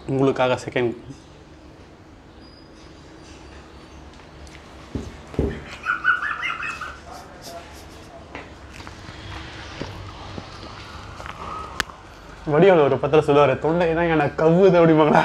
உங்களுக்காக செகண்ட் வடிவில் ஒரு பத்திரம் சொல்லுவார் தொண்டை தான் எனக்கு கவ்வுது அப்படிம்பாங்களா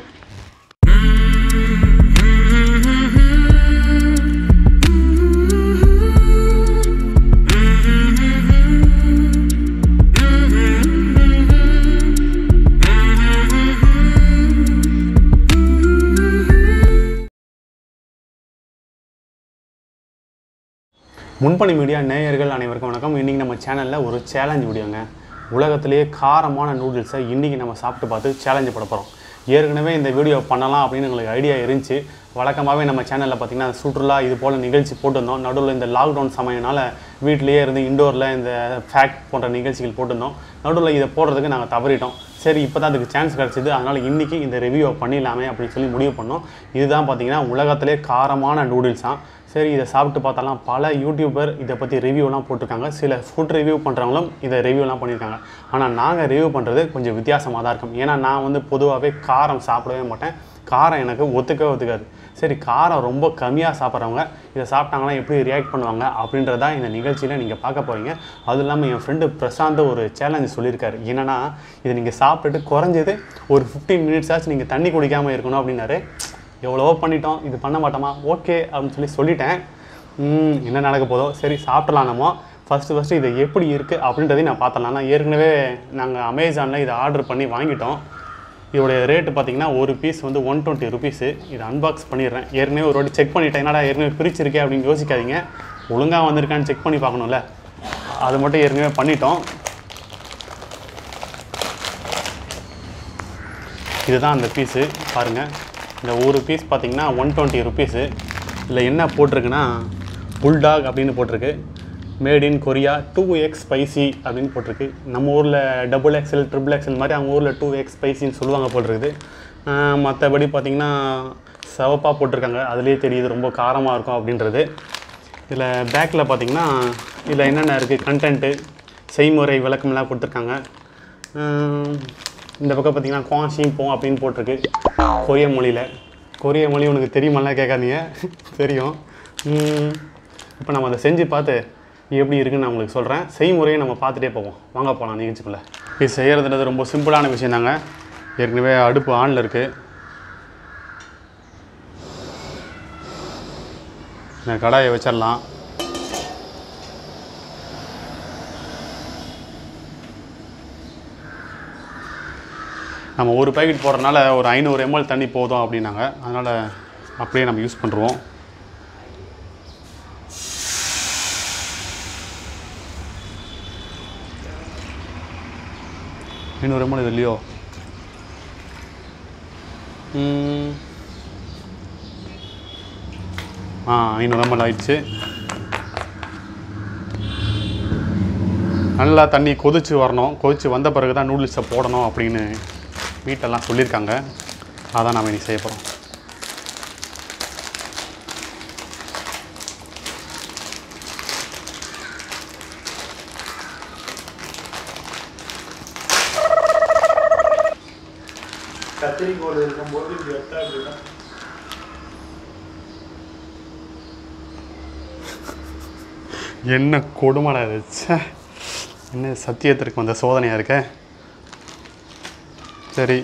முன்பணி மீடியா நேயர்கள் அனைவருக்கும் வணக்கம் இன்றைக்கி நம்ம சேனலில் ஒரு சேலஞ்ச் வீடியோங்க உலகத்திலேயே காரமான நூடுல்ஸை இன்றைக்கி நம்ம சாப்பிட்டு பார்த்து சேலஞ்சு பட போகிறோம் ஏற்கனவே இந்த வீடியோ பண்ணலாம் அப்படின்னு எங்களுக்கு ஐடியா இருந்துச்சு வழக்கமாகவே நம்ம சேனலில் பார்த்திங்கன்னா சுற்றுலா இது போல் நிகழ்ச்சி போட்டிருந்தோம் நடுவில் இந்த லாக்டவுன் சமயனால வீட்டிலேயே இருந்து இண்டோரில் இந்த ஃபேக்ட் போன்ற நிகழ்ச்சிகள் போட்டிருந்தோம் நடுவில் இதை போடுறதுக்கு நாங்கள் தவறிட்டோம் சரி இப்போ தான் அதுக்கு சான்ஸ் கிடச்சிது அதனால் இன்றைக்கி இந்த ரிவ்யூவை பண்ணிடலாமே அப்படின்னு சொல்லி முடிவு பண்ணோம் இதுதான் பார்த்தீங்கன்னா உலகத்திலே காரமான நூடுல்ஸ் தான் சரி இதை சாப்பிட்டு பார்த்தாலாம் பல யூடியூபர் இதை பற்றி ரிவ்யூலாம் போட்டிருக்காங்க சில ஃபுட் ரிவ்யூ பண்ணுறவங்களும் இதை ரிவ்யூலாம் பண்ணியிருக்காங்க ஆனால் நாங்கள் ரிவ்யூ பண்ணுறது கொஞ்சம் வித்தியாசமாக தான் இருக்கும் ஏன்னா நான் வந்து பொதுவாகவே காரம் சாப்பிடவே மாட்டேன் காரம் எனக்கு ஒத்துக்கவே ஒத்துக்காது சரி காரம் ரொம்ப கம்மியாக சாப்பிட்றவங்க இதை சாப்பிட்டாங்கன்னா எப்படி ரியாக்ட் பண்ணுவாங்க அப்படின்றதா இந்த நிகழ்ச்சியில் நீங்கள் பார்க்க போகிறீங்க அதுவும் இல்லாமல் என் ஃப்ரெண்டு பிரசாந்த் ஒரு சேலஞ்ச் சொல்லியிருக்காரு என்னென்னா இதை நீங்கள் சாப்பிட்டுட்டு குறைஞ்சது ஒரு ஃபிஃப்டீன் மினிட்ஸ் ஆச்சு நீங்கள் தண்ணி குடிக்காமல் இருக்கணும் அப்படின்னாரு எவ்வளவோ பண்ணிட்டோம் இது பண்ண மாட்டோமா ஓகே அப்படின்னு சொல்லி சொல்லிட்டேன் ம், என்ன நடக்க போதோ சரி சாப்பிடலாம் நம்ம ஃபஸ்ட்டு ஃபஸ்ட்டு இது எப்படி இருக்குது அப்படின்றதையும் நான் பார்த்தலாம் நான் ஏற்கனவே நாங்கள் அமேசானில் இதை ஆர்டர் பண்ணி வாங்கிட்டோம் இதோடைய ரேட்டு பார்த்தீங்கன்னா ஒரு பீஸ் வந்து ஒன் டுவெண்ட்டி ருபீஸு இதை அன்பாக்ஸ் பண்ணிடுறேன் ஏற்கனவே ஒரு வாட்டி செக் பண்ணிட்டேன் என்னடா ஏற்கனவே பிரிச்சிருக்கே அப்படின்னு யோசிக்காதீங்க ஒழுங்காக வந்திருக்கான்னு செக் பண்ணி பார்க்கணும்ல அது மட்டும் ஏற்கனவே பண்ணிட்டோம் இதுதான் அந்த பீஸு பாருங்கள் இந்த ஒரு பீஸ் பார்த்தீங்கன்னா ஒன் டுவெண்ட்டி ருபீஸு இதில் என்ன போட்டிருக்குன்னா புல்டாக் அப்படின்னு போட்டிருக்கு made in Korea two X spicy அப்படின்னு போட்டிருக்கு நம்ம ஊரில் டபுள் எக்ஸ்எல் ட்ரிபிள் எக்ஸ்எல் மாதிரி அவங்க ஊரில் டூ எக்ஸ் ஸ்பைசின்னு சொல்லுவாங்க போட்டிருக்குது மற்றபடி பார்த்தீங்கன்னா சிவப்பாக போட்டிருக்காங்க அதுலேயே தெரியுது ரொம்ப காரமாக இருக்கும் அப்படின்றது இதில் பேக்கில் பார்த்தீங்கன்னா இதில் என்னென்ன இருக்குது கண்டென்ட்டு செய்முறை விளக்கம்லாம் கொடுத்துருக்காங்க ஆம், இந்த பக்கம் பார்த்தீங்கன்னா குவாஷிங் போ அப்படின்னு போட்டிருக்கு கொரிய மொழியில் கொரிய மொழி உனக்கு தெரியுமாலாம் கேட்காதீங்க தெரியும் இப்போ நம்ம அதை செஞ்சு பார்த்து எப்படி இருக்குன்னு நான் உங்களுக்கு சொல்கிறேன் செய்முறையை நம்ம பார்த்துட்டே போவோம் வாங்க போகலாம் நிகழ்ச்சிக்குள்ளே இது செய்கிறதுன்றது ரொம்ப சிம்பிளான விஷயம் தாங்க ஏற்கனவே அடுப்பு ஆனில் இருக்குது இந்த கடாயை வச்சிடலாம் நம்ம ஒரு பாக்கெட் போடுறதுனால ஒரு ஐநூறு எம்எல் தண்ணி போதும் அப்படின்னாங்க அதனால் அப்படியே நம்ம யூஸ் பண்ணுறோம் ஐநூறு எம்எல் இது இல்லையோ ம். ஆ ஐநூறு எம்எல் ஆயிடுச்சு நல்லா தண்ணி கொதிச்சு வரணும் கொதிச்சு வந்த பிறகு தான் நூடுல்ஸை போடணும் அப்படின்னு வீட்டெல்லாம் சொல்லியிருக்காங்க அதான் நாம் இன்னைக்கு செய்ய போகிறோம் கத்திரிக்கோள் இருக்கும்போது இப்படி எடுத்தா அப்படிதான் என்ன கொடுமடா இது ச்சே. என்ன சத்தியத்திற்கு வந்த சோதனையாக இருக்க சரி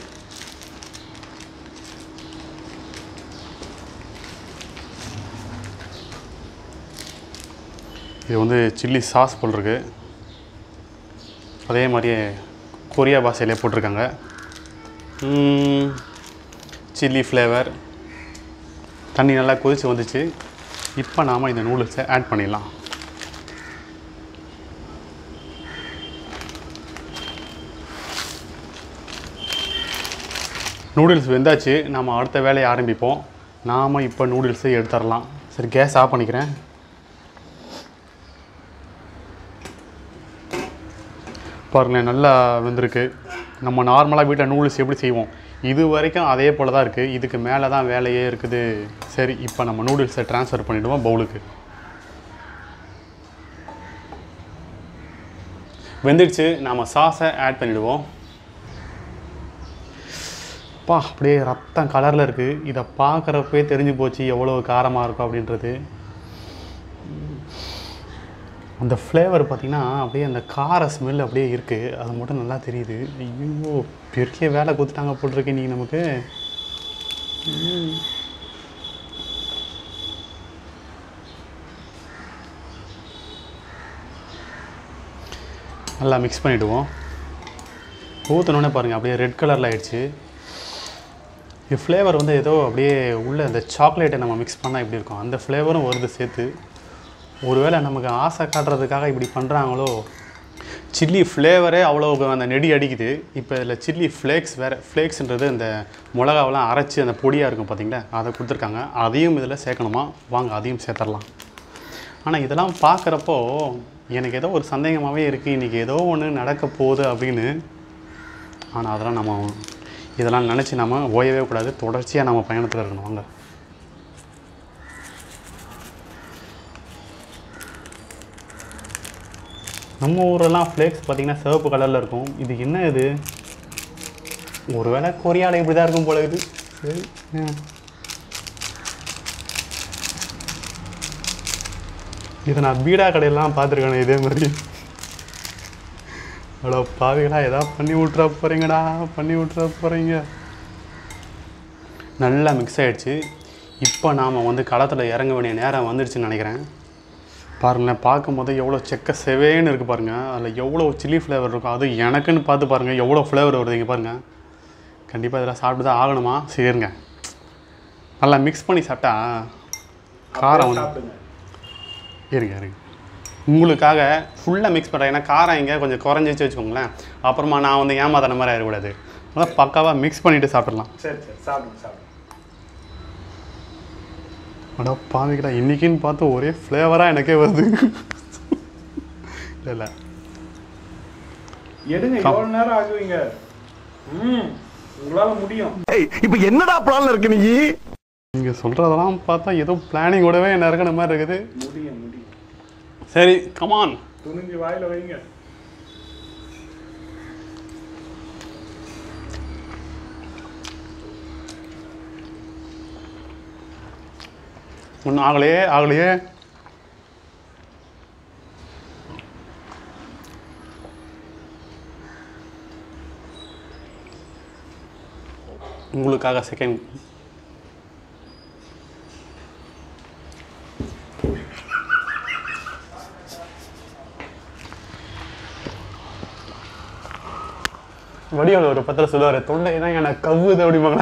இது வந்து சில்லி சாஸ் போல் இருக்கு அதே மாதிரியே கொரியா பாஷையிலே போட்டிருக்காங்க சில்லி ஃப்ளேவர் தண்ணி நல்லா கொதிச்சு வந்துச்சு இப்போ நாம் இந்த நூடுல்ஸை ஆட் பண்ணிடலாம் நூடுல்ஸ் வெந்தாச்சு நாம் அடுத்த வேலையை ஆரம்பிப்போம் நாம் இப்போ நூடுல்ஸை எடுத்துடலாம் சரி கேஸ் ஆஃப் பண்ணிக்கிறேன் பாருங்களேன் நல்லா வெந்திருக்கு நம்ம நார்மலாக வீட்டில் நூடுல்ஸ் எப்படி செய்வோம் இது வரைக்கும் அதே போல் தான் இருக்குது இதுக்கு மேலே தான் வேலையே இருக்குது சரி இப்போ நம்ம நூடுல்ஸை ட்ரான்ஸ்ஃபர் பண்ணிவிடுவோம் பவுலுக்கு வெந்துடுச்சு நாம் சாஸை ஆட் பண்ணிவிடுவோம் பா அப்படியே ரத்தம் கலரில் இருக்குது இதை பார்க்குறப்பே தெரிஞ்சு போச்சு எவ்வளோ காரமாக இருக்கும் அப்படின்றது அந்த ஃப்ளேவர் பார்த்திங்கன்னா அப்படியே அந்த கார ஸ்மெல் அப்படியே இருக்குது அது மட்டும் நல்லா தெரியுது ஐயோ பெரிய வேலை கொடுத்துட்டாங்க போட்டிருக்கு நீங்கள் நமக்கு ம். நல்லா மிக்ஸ் பண்ணிவிடுவோம் ஊற்றினோடனே பாருங்கள் அப்படியே ரெட் கலரில் ஆயிடுச்சு இது ஃப்ளேவர் வந்து ஏதோ அப்படியே உள்ள அந்த சாக்லேட்டை நம்ம மிக்ஸ் பண்ணால் இப்படி இருக்கும் அந்த ஃப்ளேவரும் வருது சேர்த்து ஒருவேளை நமக்கு ஆசை காட்டுறதுக்காக இப்படி பண்ணுறாங்களோ சில்லி ஃப்ளேவரே அவ்வளோ அந்த நெடி அடிக்குது இப்போ இதில் சில்லி ஃப்ளேக்ஸ் வேறு ஃப்ளேக்ஸ்ன்றது இந்த மிளகாவெல்லாம் அரைச்சி அந்த பொடியாக இருக்கும் பார்த்தீங்களா அதை கொடுத்துருக்காங்க அதையும் இதில் சேர்க்கணுமா வாங்க அதையும் சேர்த்துடலாம் ஆனால் இதெல்லாம் பார்க்குறப்போ எனக்கு ஏதோ ஒரு சந்தேகமாகவே இருக்குது இன்றைக்கி ஏதோ ஒன்று நடக்க போகுது அப்படின்னு ஆனால் அதெல்லாம் நம்ம இதெல்லாம் நினச்சி நம்ம ஓயவே கூடாது தொடர்ச்சியாக நம்ம பயணத்தில் இருக்கணும் வாங்க நம்ம ஊரெல்லாம் ஃப்ளேக்ஸ் பார்த்தீங்கன்னா சிவப்பு கலரில் இருக்கும் இது என்ன இது ஒருவேளை கொரியாவில் இப்படி தான் இருக்கும் போல இது சரி ஆ. இதை நான் பீடா கடையெல்லாம் பார்த்துருக்கேனே இதே மாதிரி அவ்வளோ பாவிகளா ஏதாவது பண்ணி விட்ற போகிறீங்கடா பண்ணி விட்ற போகிறீங்க நல்லா மிக்ஸ் ஆகிடுச்சு இப்போ நாம் வந்து களத்தில் இறங்க வேண்டிய நேரம் வந்துடுச்சுன்னு நினைக்கிறேன் பாருங்களேன் பார்க்கும்போது எவ்வளோ செக்க செவேன்னு இருக்குது பாருங்கள் அதில் எவ்வளோ சில்லி ஃப்ளேவர் இருக்கும் அது எனக்குன்னு பார்த்து பாருங்கள் எவ்வளோ ஃப்ளேவர் வருது இங்கே பாருங்கள் கண்டிப்பாக இதெல்லாம் சாப்பிட்டு தான் ஆகணுமா சரிங்க நல்லா மிக்ஸ் பண்ணி சாப்பிட்டா காரம் வந்து சாப்பிடுங்க இருங்க இருங்க உங்களுக்காக ஃபுல்லாக மிக்ஸ் பண்ணுறேன் ஏன்னா காரம் இங்கே கொஞ்சம் குறைஞ்சிச்சு வச்சுக்கோங்களேன் அப்புறமா நான் வந்து ஏமாத்தான மாதிரி ஆகிடக்கூடாது அதான் பக்காவாக மிக்ஸ் பண்ணிவிட்டு சாப்பிட்றலாம் சரி சரி சாப்பிடுங்க சாப்பிடுங்க அடா பாவிக்கடா இன்றைக்கின்னு பார்த்து ஒரே ஃப்ளேவராக எனக்கே வருது இல்லை இல்லை எடுங்க எவ்வளவு நேரம் ஆகுவீங்க ம் உங்களால முடியும் இப்ப என்னடா பிளான்ல இருக்கு நீ நீங்கள் சொல்கிறதெல்லாம் பார்த்தா ஏதோ பிளானிங்கோடவே என்ன இருக்கிற மாதிரி இருக்குது முடியும் முடியும் சரி கமான் துணிஞ்சு வாயில வைங்க ஒன்றும் ஆகலையே ஆகலையே உங்களுக்காக செகண்ட் வடிவில் ஒரு பத்திரம் சொல்லுவார் தொண்டை தான் எனக்கு கவ்வுது அப்படிம்பாங்களா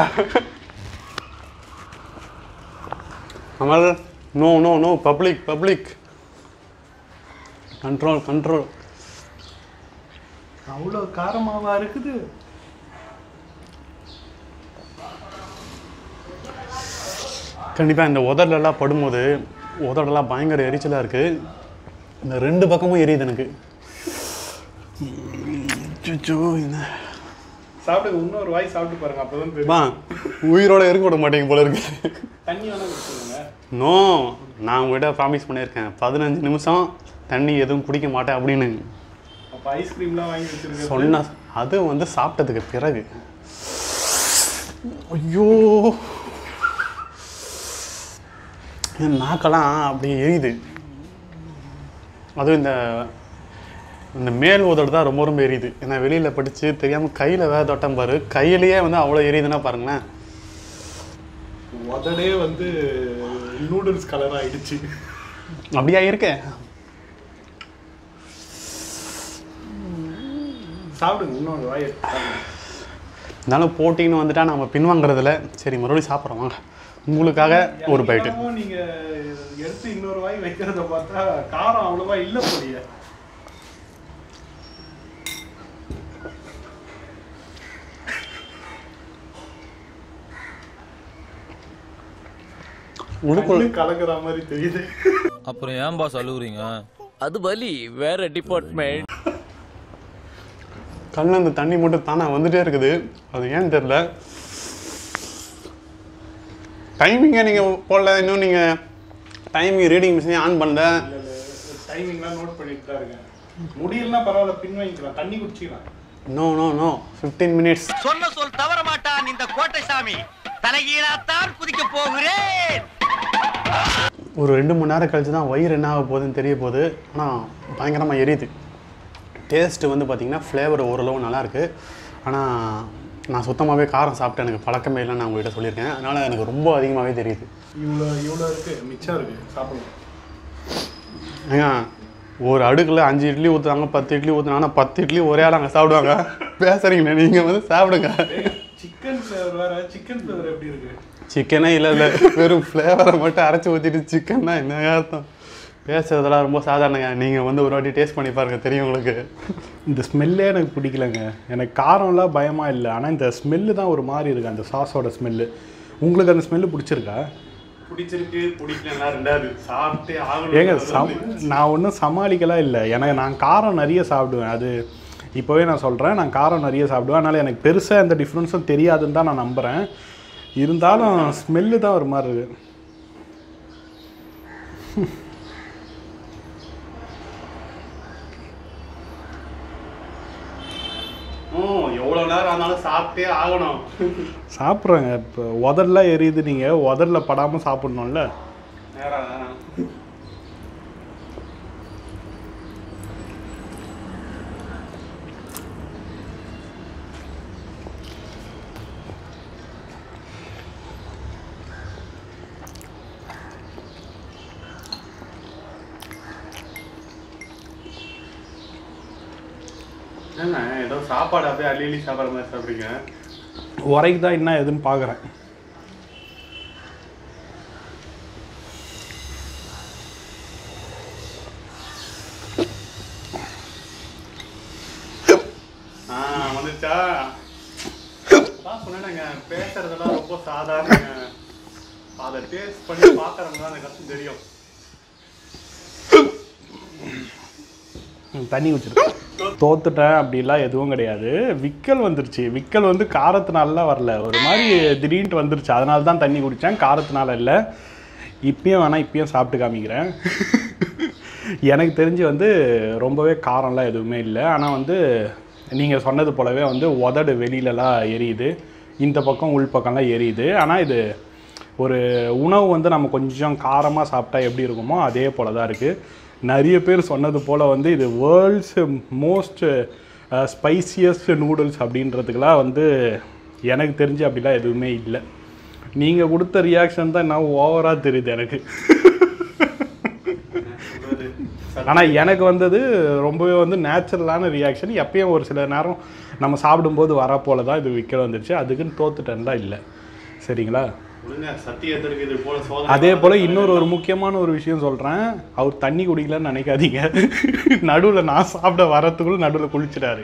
Amal no no no public public control control அவ்வளவு காரமாவா இருக்குது கண்டிப்பாக இந்த உதடெல்லாம் படும்போது உதடெல்லாம் பயங்கர எரிச்சலாக இருக்குது இந்த ரெண்டு பக்கமும் எரியுது எனக்கு அச்சச்சோ, இந்த சாப்பிடுங்க இன்னொரு வாய் சாப்பிட்டு பாருங்க அப்பதான் தெரியும் அம்மா, உயிரோட இருக்க விட மாட்டேங்க போல இருக்கு தண்ணி வேணா குடிச்சுங்க நோ நான் உங்ககிட்ட ப்ராமிஸ் பண்ணியிருக்கேன் பதினஞ்சு நிமிஷம் தண்ணி எதுவும் குடிக்க மாட்டேன் அப்படின்னு அப்ப ஐஸ்கிரீம்லாம் வாங்கி வச்சிருக்க சொன்ன அது வந்து சாப்பிட்டதுக்கு பிறகு ஐயோ என் நாக்கெல்லாம் அப்படியே எரியுது அதுவும் இந்த இந்த மேல் உதடு தான் ரொம்ப ரொம்ப எரியுது ஏன்னா வெளியில் படித்து தெரியாமல் கையில் வேற தொட்டம் பாரு கையிலேயே வந்து அவ்வளோ எரியுதுன்னா பாருங்களேன் உதடே வந்து நூடுல்ஸ் கலர் ஆயிடுச்சு அப்படியா இருக்கு சாப்பிடுங்க இன்னொரு வாய் எடுத்து சாப்பிடுங்க. இருந்தாலும் போட்டின்னு வந்துட்டா நம்ம பின்வாங்குறதில்ல சரி மறுபடியும் சாப்பிட்றோம் வாங்க உங்களுக்காக ஒரு பைட்டு என்னமோ நீங்க எடுத்து இன்னொரு வாய் வைக்கிறத பார்த்தா காரம் அவ்வளவா இல்ல போலியே உடுக்குள் கண்ணு கலக்குற மாதிரி தெரியுது அப்புறம் ஏன் பாஸ் அழுகுறீங்க அது வலி வேற டிபார்ட்மெண்ட் கண்ணில் இந்த தண்ணி மட்டும் தானே வந்துட்டே இருக்குது அது ஏன்னு தெரில டைமிங்கை நீங்கள் போடல இன்னும் நீங்கள் டைமிங் ரீடிங் மிஷினே ஆன் பண்ணல டைமிங்லாம் நோட் பண்ணிட்டு தான் இருக்கேன் முடியலன்னா பரவாயில்ல பின் வாங்கிக்கலாம் தண்ணி குடிச்சிக்கலாம் no no no fifteen minutes சொன்ன சொல் தவற மாட்டான் இந்த கோட்டை சாமி தலைகீழாத்தான் குதிக்க போகிறேன் ஒரு ரெண்டு மணி நேரம் கழிச்சு தான் வயிறு என்ன ஆக போகுதுன்னு தெரிய போகுது ஆனால் பயங்கரமாக எரியுது டேஸ்ட்டு வந்து பார்த்திங்கன்னா ஃப்ளேவர் ஓரளவு நல்லா இருக்குது ஆனால் நான் சுத்தமாகவே காரம் சாப்பிட்டு எனக்கு பழக்கமே இல்லைன்னு நான் உங்கள்கிட்ட சொல்லியிருக்கேன் அதனால் எனக்கு ரொம்ப அதிகமாகவே தெரியுது இவ்வளோ இவ்வளோ இருக்கு மிச்சம் இருக்கு சாப்பிடலாம் ஏங்க ஒரு அடுக்கில் அஞ்சு இட்லி ஊற்றுவாங்க பத்து இட்லி ஊற்றுனாங்கன்னா பத்து இட்லி ஒரே ஆள் அங்கே சாப்பிடுவாங்க பேசுகிறீங்களே நீங்கள் வந்து சாப்பிடுங்க சிக்கன் ஃப்ளேவர் வேற சிக்கன் ஃப்ளேவர் எப்படி இருக்கு சிக்கனே இல்லை இல்லை வெறும் ஃப்ளேவரை மட்டும் அரைச்சி ஊற்றிட்டு சிக்கன்னா என்ன அர்த்தம் பேசுறதெல்லாம் ரொம்ப சாதாரணங்க நீங்கள் வந்து ஒரு வாட்டி டேஸ்ட் பண்ணி பாருங்க தெரியும் உங்களுக்கு இந்த ஸ்மெல்லே எனக்கு பிடிக்கலங்க எனக்கு காரம்லாம் பயமாக இல்லை ஆனால் இந்த ஸ்மெல்லு தான் ஒரு மாதிரி இருக்குது அந்த சாஸோட ஸ்மெல்லு உங்களுக்கு அந்த ஸ்மெல்லு பிடிச்சிருக்கா பிடிச்சிருக்கு பிடிக்கலாம் ரெண்டாவது சாப்பிட்டே ஏங்க சம் நான் ஒன்றும் சமாளிக்கலாம் இல்லை எனக்கு நான் காரம் நிறைய சாப்பிடுவேன் அது இப்போவே நான் சொல்கிறேன் நான் காரம் நிறைய சாப்பிடுவேன் அதனால் எனக்கு பெருசாக எந்த டிஃப்ரென்ஸும் தெரியாதுன்னு தான் நான் நம்புகிறேன் இருந்தாலும் ஸ்மெல்லு தான் ஒரு மாதிரி இருக்குது ம் எவ்வளோ நேரம் ஆனாலும் சாப்பிட்டே ஆகணும் சாப்பிட்றேங்க இப்போ உதடெலாம் எரியுது நீங்கள் உதடல படாமல் சாப்பிட்ணும்ல நேரம் நேரம் என்ன ஏதோ சாப்பாடு அப்படியே அள்ளி அள்ளி சாப்பிட்ற மாதிரி சாப்பிட்றீங்க உரைக்கு தான் என்ன எதுன்னு பார்க்குறேன் ஆ வந்துச்சா அதான் சொன்னேங்க பேசுறதெல்லாம் ரொம்ப சாதாரணங்க அதை டேஸ்ட் பண்ணி பார்க்கறவங்க தான் அந்த கஷ்டம் தெரியும் ம், தண்ணி குடிச்சிருக்கேன் தோத்துட்டேன் அப்படிலாம் எதுவும் கிடையாது விக்கல் வந்துருச்சு விக்கல் வந்து காரத்தினாலலாம் வரல ஒரு மாதிரி திடீர்னு வந்துருச்சு அதனால தான் தண்ணி குடித்தேன் காரத்தினால இல்லை இப்பயும் வேணால் இப்பயும் சாப்பிட்டு காமிக்கிறேன் எனக்கு தெரிஞ்சு வந்து ரொம்பவே காரம்லாம் எதுவுமே இல்லை ஆனால் வந்து நீங்கள் சொன்னது போலவே வந்து உதடு வெளியிலலாம் எரியுது இந்த பக்கம் உள் பக்கம்லாம் எரியுது ஆனால் இது ஒரு உணவு வந்து நம்ம கொஞ்சம் காரமாக சாப்பிட்டா எப்படி இருக்குமோ அதே போல தான் இருக்குது நிறைய பேர் சொன்னது போல் வந்து இது வேர்ல்ட்ஸ் மோஸ்ட் ஸ்பைசியஸ்ட் நூடுல்ஸ் அப்படின்றதுக்கெலாம் வந்து எனக்கு தெரிஞ்சு அப்படிலாம் எதுவுமே இல்லை நீங்கள் கொடுத்த ரியாக்ஷன் தான் என்ன ஓவராக தெரியுது எனக்கு ஆனால் எனக்கு வந்தது ரொம்பவே வந்து நேச்சுரலான ரியாக்ஷன் எப்பயும் ஒரு சில நேரம் நம்ம சாப்பிடும்போது வர போல தான் இது விற்க வந்துருச்சு அதுக்குன்னு தோத்துட்டேன்லாம் இல்லை சரிங்களா ஒழுங்க சத்தியத்திற்கு இது போல சோதனை அதே போல் இன்னொரு ஒரு முக்கியமான ஒரு விஷயம் சொல்கிறேன் அவர் தண்ணி குடிக்கலன்னு நினைக்காதீங்க நடுவில் நான் சாப்பிட வரத்துக்குள்ள நடுவில் குளிச்சிட்டாரு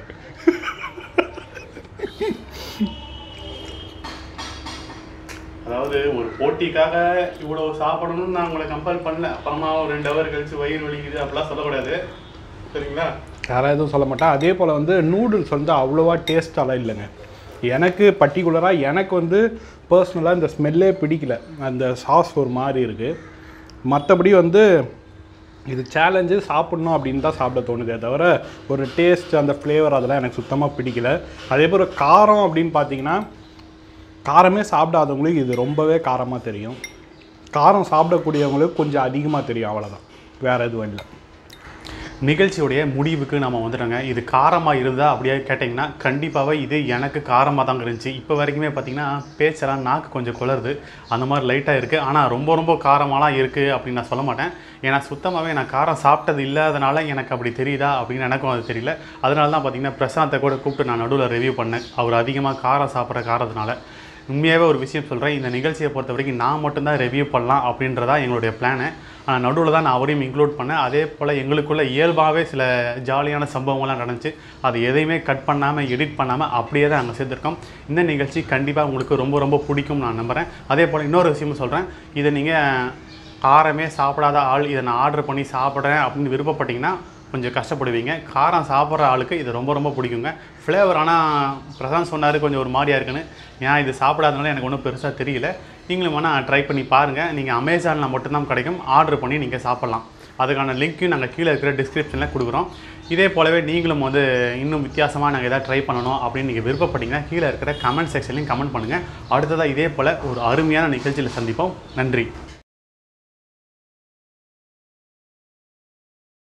அதாவது ஒரு போட்டிக்காக இவ்வளவு சாப்பிடணும்னு நான் உங்களை கம்பேர் பண்ணல அப்புறமா ஒரு ரெண்டு ஹவர் கழிச்சு வயிறு வலிக்குது அப்படிலாம் சொல்லக்கூடாது சரிங்களா யாராவது எதுவும் சொல்ல மாட்டா அதே போல் வந்து நூடுல்ஸ் வந்து அவ்வளோவா டேஸ்டாலாம் இல்லைங்க எனக்கு பர்டிகுலராக எனக்கு வந்து பர்சனலாக இந்த ஸ்மெல்லே பிடிக்கல அந்த சாஸ் ஒரு மாதிரி இருக்குது மற்றபடி வந்து இது சேலஞ்சு சாப்பிட்ணும் அப்படின்னு தான் சாப்பிட தோணுதே தவிர ஒரு டேஸ்ட் அந்த ஃப்ளேவர் அதெல்லாம் எனக்கு சுத்தமாக பிடிக்கல அதே போல் காரம் அப்படின்னு பார்த்தீங்கன்னா காரமே சாப்பிடாதவங்களுக்கு இது ரொம்பவே காரமாக தெரியும் காரம் சாப்பிடக்கூடியவங்களுக்கு கொஞ்சம் அதிகமாக தெரியும் அவ்வளோதான் வேறு எதுவும் இல்லை நிகழ்ச்சியுடைய முடிவுக்கு நம்ம வந்துட்டோங்க இது காரமாக இருந்தா அப்படியே கேட்டிங்கன்னா கண்டிப்பாகவே இது எனக்கு காரமாக தாங்க இருந்துச்சு இப்போ வரைக்குமே பார்த்தீங்கன்னா பேச்செல்லாம் நாக்கு கொஞ்சம் குளருது அந்த மாதிரி லைட்டாக இருக்குது ஆனால் ரொம்ப ரொம்ப காரமாலாம் இருக்குது அப்படின்னு நான் சொல்ல மாட்டேன் ஏன்னா சுத்தமாகவே நான் காரம் சாப்பிட்டது இல்லாதனால எனக்கு அப்படி தெரியுதா அப்படின்னு எனக்கும் அது தெரியல அதனால தான் பார்த்தீங்கன்னா பிரசாந்தை கூட கூப்பிட்டு நான் நடுவில் ரிவ்யூ பண்ணேன் அவர் அதிகமாக காரம் சாப்பிட்ற காரத்தினால உண்மையாகவே ஒரு விஷயம் சொல்கிறேன் இந்த நிகழ்ச்சியை பொறுத்த வரைக்கும் நான் மட்டும்தான் ரிவ்யூ பண்ணலாம் அப்படின்றதா எங்களுடைய பிளானு ஆனால் நடுவில் தான் நான் அவரையும் இன்க்ளூட் பண்ணேன் அதே போல் எங்களுக்குள்ள இயல்பாகவே சில ஜாலியான சம்பவங்கள்லாம் நடந்துச்சு அது எதையுமே கட் பண்ணாமல் எடிட் பண்ணாமல் அப்படியே தான் நாங்கள் சேர்த்துருக்கோம் இந்த நிகழ்ச்சி கண்டிப்பாக உங்களுக்கு ரொம்ப ரொம்ப பிடிக்கும் நான் நம்புகிறேன் அதே போல் இன்னொரு விஷயமும் சொல்கிறேன் இதை நீங்கள் காரமே சாப்பிடாத ஆள் இதை நான் ஆர்டர் பண்ணி சாப்பிட்றேன் அப்படின்னு விருப்பப்பட்டீங்கன்னா கொஞ்சம் கஷ்டப்படுவீங்க காரம் சாப்பிட்ற ஆளுக்கு இது ரொம்ப ரொம்ப பிடிக்குங்க ஃப்ளேவர் ஆனால் பிரசாந்த் சொன்னார் கொஞ்சம் ஒரு மாதிரியா இருக்குன்னு ஏன் இது சாப்பிடாதனால எனக்கு ஒன்றும் பெருசாக தெரியல நீங்களும் வேணால் ட்ரை பண்ணி பாருங்கள் நீங்கள் அமேசானில் மட்டும்தான் கிடைக்கும் ஆர்டர் பண்ணி நீங்கள் சாப்பிட்லாம் அதுக்கான லிங்க்கையும் நாங்கள் கீழே இருக்கிற டிஸ்கிரிப்ஷனில் கொடுக்குறோம் இதே போலவே நீங்களும் வந்து இன்னும் வித்தியாசமாக நாங்கள் எதாவது ட்ரை பண்ணணும் அப்படின்னு நீங்கள் விருப்பப்பட்டீங்கன்னா கீழே இருக்கிற கமெண்ட் செக்ஷன்லையும் கமெண்ட் பண்ணுங்கள் அடுத்ததாக இதே போல் ஒரு அருமையான நிகழ்ச்சியில் சந்திப்போம் நன்றி